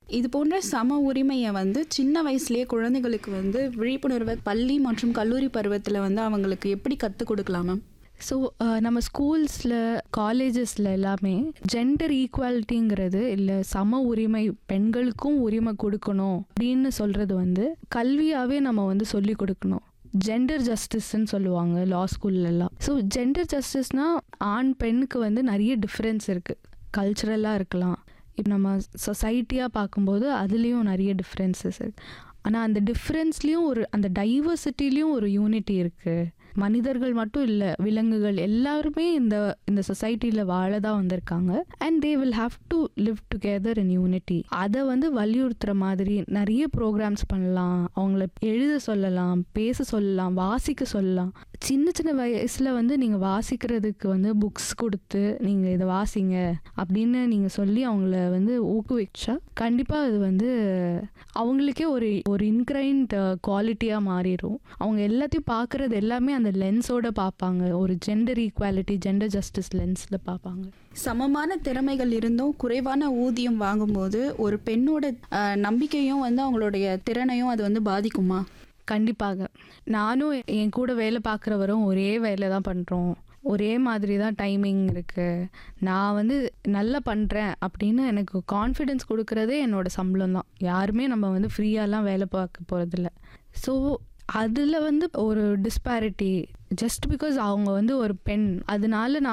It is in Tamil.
இது போன்ற சம உரிமையை வந்து சின்ன வயசுலயே குழந்தைகளுக்கு வந்து விழிப்புணர்வை பள்ளி மற்றும் கல்லூரி பருவத்தில் வந்து அவங்களுக்கு எப்படி கற்றுக் கொடுக்கலாம் மேம் ஸோ நம்ம ஸ்கூல்ஸில் காலேஜஸில் எல்லாமே ஜெண்டர் ஈக்குவாலிட்டிங்கிறது இல்லை சம உரிமை பெண்களுக்கும் உரிமை கொடுக்கணும் அப்படின்னு சொல்கிறது வந்து கல்வியாகவே நம்ம வந்து சொல்லி கொடுக்கணும் ஜெண்டர் ஜஸ்டிஸ்ன்னு சொல்லுவாங்க லா ஸ்கூல்லலாம் ஸோ ஜெண்டர் ஜஸ்டிஸ்னால் ஆண் பெண்ணுக்கு வந்து நிறைய டிஃப்ரென்ஸ் இருக்குது கல்ச்சுரலாக இருக்கலாம் இப்போ நம்ம சொசைட்டியாக பார்க்கும்போது அதுலேயும் நிறைய டிஃப்ரென்சஸ் இருக்குது ஆனால் அந்த டிஃப்ரென்ஸ்லேயும் ஒரு அந்த டைவர்சிட்டிலையும் ஒரு யூனிட்டி இருக்குது மனிதர்கள் மட்டும் இல்லை விலங்குகள் எல்லாருமே இந்த இந்த சொசைட்டியில் வாழ தான் வந்திருக்காங்க and they will have to live together in unity அதை வந்து வலியுறுத்துற மாதிரி நிறைய ப்ரோக்ராம்ஸ் பண்ணலாம் அவங்கள எழுத சொல்லலாம் பேச சொல்லலாம் வாசிக்க சொல்லலாம் சின்ன சின்ன வயசில் வந்து நீங்கள் வாசிக்கிறதுக்கு வந்து புக்ஸ் கொடுத்து நீங்கள் இதை வாசிங்க அப்படின்னு நீங்கள் சொல்லி அவங்கள வந்து ஊக்குவிச்சா கண்டிப்பாக அது வந்து அவங்களுக்கே ஒரு ஒரு இன்க்ரைண்ட் குவாலிட்டியாக மாறிடும் அவங்க எல்லாத்தையும் பார்க்குறது எல்லாமே அந்த லென்ஸோட பார்ப்பாங்க ஒரு ஜெண்டர் ஈக்குவாலிட்டி ஜெண்டர் ஜஸ்டிஸ் லென்ஸில் பார்ப்பாங்க சமமான திறமைகள் இருந்தும் குறைவான ஊதியம் வாங்கும்போது ஒரு பெண்ணோட அஹ், நம்பிக்கையும் வந்து அவங்களுடைய திறனையும் அது வந்து பாதிக்குமா கண்டிப்பாக நானும் என் கூட வேலை பார்க்குறவரும் ஒரே வேலை தான் பண்ணுறோம் ஒரே மாதிரி தான் டைமிங் இருக்குது நான் வந்து நல்லா பண்ணுறேன் அப்படின்னு எனக்கு கான்ஃபிடென்ஸ் கொடுக்குறதே என்னோட சம்பளம் தான் யாருமே நம்ம வந்து ஃப்ரீயாலாம் வேலை பார்க்க போகிறதில்ல ஸோ அதில் வந்து ஒரு டிஸ்பாரிட்டி ஜஸ்ட் பிகாஸ் அவங்க வந்து ஒரு பெண் அதனால நான்